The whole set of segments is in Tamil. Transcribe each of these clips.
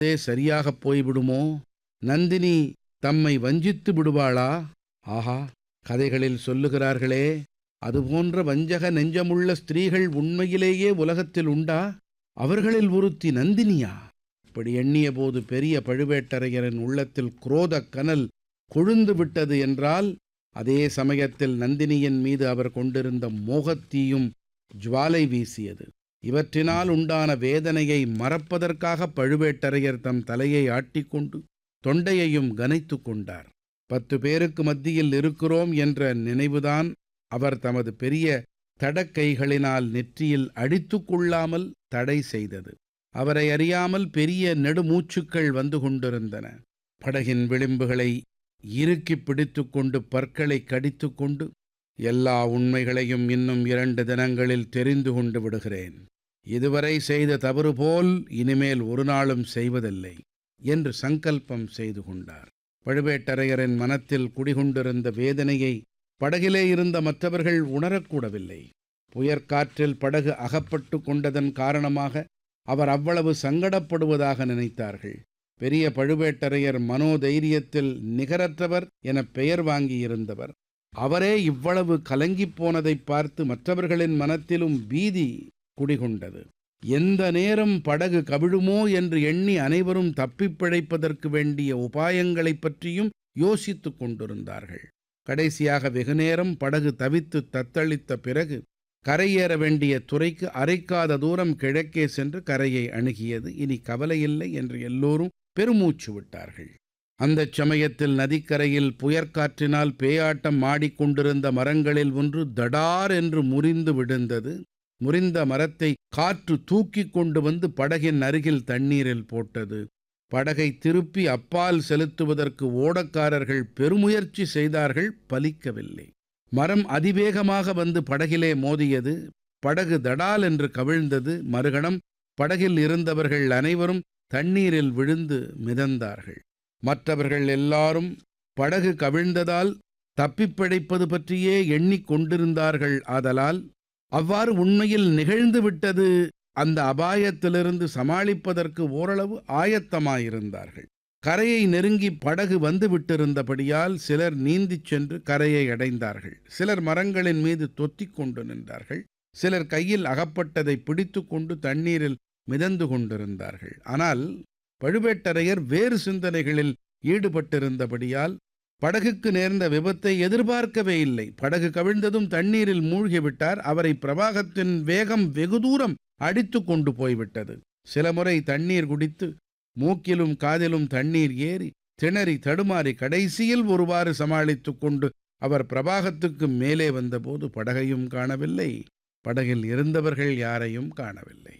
அதே சரியாகப் போய்விடுமோ நந்தினி தம்மை வஞ்சித்து விடுவாளா ஆஹா கதைகளில் சொல்லுகிறார்களே அதுபோன்ற வஞ்சக நெஞ்சமுள்ள ஸ்திரீகள் உண்மையிலேயே உலகத்தில் உண்டா அவர்களில் ஒருத்தி நந்தினியா இப்படி எண்ணிய போது பெரிய பழுவேட்டரையரின் உள்ளத்தில் குரோதக் கனல் கொழுந்து விட்டது என்றால் அதே சமயத்தில் நந்தினியின் மீது அவர் கொண்டிருந்த மோகத்தீயும் ஜுவாலை வீசியது இவற்றினால் உண்டான வேதனையை மறப்பதற்காக பழுவேட்டரையர் தம் தலையை ஆட்டிக்கொண்டு தொண்டையையும் கனைத்து கொண்டார் பத்து பேருக்கு மத்தியில் இருக்கிறோம் என்ற நினைவுதான் அவர் தமது பெரிய தடக்கைகளினால் நெற்றியில் அடித்து கொள்ளாமல் தடை செய்தது அவரை அறியாமல் பெரிய நெடுமூச்சுக்கள் வந்து கொண்டிருந்தன படகின் விளிம்புகளை இறுக்கி பிடித்து கொண்டு பற்களை கடித்து கொண்டு எல்லா உண்மைகளையும் இன்னும் இரண்டு தினங்களில் தெரிந்து கொண்டு விடுகிறேன் இதுவரை செய்த தவறு போல் இனிமேல் ஒரு நாளும் செய்வதில்லை என்று சங்கல்பம் செய்து கொண்டார் பழுவேட்டரையரின் மனத்தில் குடிகொண்டிருந்த வேதனையை படகிலே இருந்த மற்றவர்கள் உணரக்கூடவில்லை புயற்காற்றில் படகு அகப்பட்டு கொண்டதன் காரணமாக அவர் அவ்வளவு சங்கடப்படுவதாக நினைத்தார்கள் பெரிய பழுவேட்டரையர் மனோதைரியத்தில் நிகரற்றவர் என பெயர் வாங்கியிருந்தவர் அவரே இவ்வளவு கலங்கிப் போனதைப் பார்த்து மற்றவர்களின் மனத்திலும் பீதி குடிகொண்டது எந்த நேரம் படகு கவிழுமோ என்று எண்ணி அனைவரும் தப்பிப் பிழைப்பதற்கு வேண்டிய உபாயங்களைப் பற்றியும் யோசித்துக் கொண்டிருந்தார்கள் கடைசியாக வெகுநேரம் படகு தவித்து தத்தளித்த பிறகு கரையேற வேண்டிய துறைக்கு அரைக்காத தூரம் கிழக்கே சென்று கரையை அணுகியது இனி கவலையில்லை என்று எல்லோரும் பெருமூச்சு விட்டார்கள் அந்தச் சமயத்தில் நதிக்கரையில் புயற்காற்றினால் பேயாட்டம் ஆடிக்கொண்டிருந்த மரங்களில் ஒன்று தடார் என்று முறிந்து விழுந்தது முறிந்த மரத்தை காற்று தூக்கிக் கொண்டு வந்து படகின் அருகில் தண்ணீரில் போட்டது படகை திருப்பி அப்பால் செலுத்துவதற்கு ஓடக்காரர்கள் பெருமுயற்சி செய்தார்கள் பலிக்கவில்லை மரம் அதிவேகமாக வந்து படகிலே மோதியது படகு தடால் என்று கவிழ்ந்தது மறுகணம் படகில் இருந்தவர்கள் அனைவரும் தண்ணீரில் விழுந்து மிதந்தார்கள் மற்றவர்கள் எல்லாரும் படகு கவிழ்ந்ததால் தப்பிப் பிழைப்பது பற்றியே எண்ணிக்கொண்டிருந்தார்கள் ஆதலால் அவ்வாறு உண்மையில் நிகழ்ந்து விட்டது அந்த அபாயத்திலிருந்து சமாளிப்பதற்கு ஓரளவு ஆயத்தமாயிருந்தார்கள் கரையை நெருங்கி படகு வந்து விட்டிருந்தபடியால் சிலர் நீந்திச் சென்று கரையை அடைந்தார்கள் சிலர் மரங்களின் மீது தொத்திக் கொண்டு நின்றார்கள் சிலர் கையில் அகப்பட்டதை பிடித்து கொண்டு தண்ணீரில் மிதந்து கொண்டிருந்தார்கள் ஆனால் பழுவேட்டரையர் வேறு சிந்தனைகளில் ஈடுபட்டிருந்தபடியால் படகுக்கு நேர்ந்த விபத்தை எதிர்பார்க்கவே இல்லை படகு கவிழ்ந்ததும் தண்ணீரில் மூழ்கிவிட்டார் அவரை பிரவாகத்தின் வேகம் வெகு தூரம் அடித்து கொண்டு போய்விட்டது சில முறை தண்ணீர் குடித்து மூக்கிலும் காதிலும் தண்ணீர் ஏறி திணறி தடுமாறி கடைசியில் ஒருவாறு சமாளித்துக் கொண்டு அவர் பிரபாகத்துக்கு மேலே வந்தபோது படகையும் காணவில்லை படகில் இருந்தவர்கள் யாரையும் காணவில்லை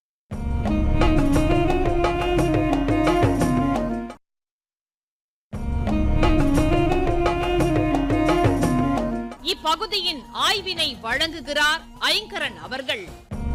இப்பகுதியின் ஆய்வினை வழங்குகிறார் ஐங்கரன் அவர்கள்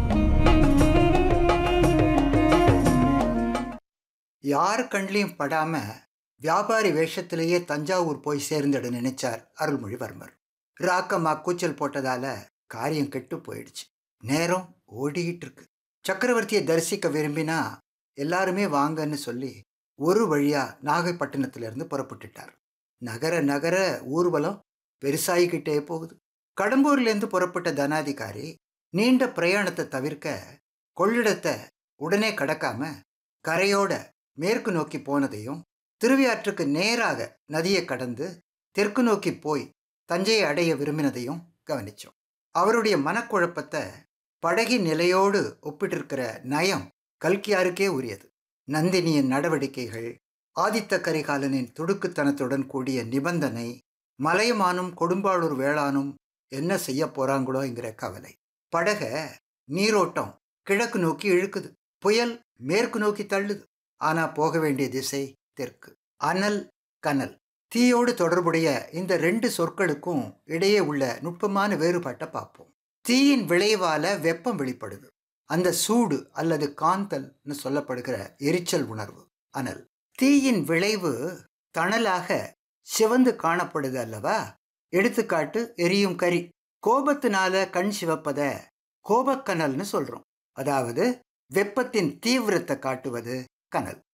யார் கண்லையும் படாம வியாபாரி வேஷத்திலேயே தஞ்சாவூர் போய் சேர்ந்துட நினைச்சார் அருள்மொழிவர்மர் ராக்கம்மா கூச்சல் போட்டதால காரியம் கெட்டு போயிடுச்சு நேரம் ஓடிக்கிட்டு இருக்கு சக்கரவர்த்தியை தரிசிக்க விரும்பினா எல்லாருமே வாங்கன்னு சொல்லி ஒரு வழியா நாகைப்பட்டினத்திலிருந்து புறப்பட்டுட்டார் நகர நகர ஊர்வலம் பெருசாகிக்கிட்டே போகுது கடம்பூர்லேருந்து புறப்பட்ட தனாதிகாரி நீண்ட பிரயாணத்தை தவிர்க்க கொள்ளிடத்தை உடனே கடக்காம கரையோட மேற்கு நோக்கி போனதையும் திருவியாற்றுக்கு நேராக நதியை கடந்து தெற்கு நோக்கி போய் தஞ்சையை அடைய விரும்பினதையும் கவனிச்சோம் அவருடைய மனக்குழப்பத்தை படகின் நிலையோடு ஒப்பிட்டிருக்கிற நயம் கல்கியாருக்கே உரியது நந்தினியின் நடவடிக்கைகள் ஆதித்த கரிகாலனின் துடுக்குத்தனத்துடன் கூடிய நிபந்தனை மலையமானும் கொடும்பாளூர் வேளானும் என்ன செய்ய போறாங்களோங்கிற கவலை படக நீரோட்டம் கிழக்கு நோக்கி இழுக்குது புயல் மேற்கு நோக்கி தள்ளுது ஆனா போக வேண்டிய திசை தெற்கு அனல் கனல் தீயோடு தொடர்புடைய இந்த ரெண்டு சொற்களுக்கும் இடையே உள்ள நுட்பமான வேறுபாட்டை பார்ப்போம் தீயின் விளைவால வெப்பம் வெளிப்படுது அந்த சூடு அல்லது காந்தல்னு சொல்லப்படுகிற எரிச்சல் உணர்வு அனல் தீயின் விளைவு தணலாக சிவந்து காணப்படுது அல்லவா எடுத்துக்காட்டு எரியும் கரி கோபத்தினால கண் சிவப்பத கோபக்கனல்னு சொல்றோம் அதாவது வெப்பத்தின் தீவிரத்தை காட்டுவது கனல்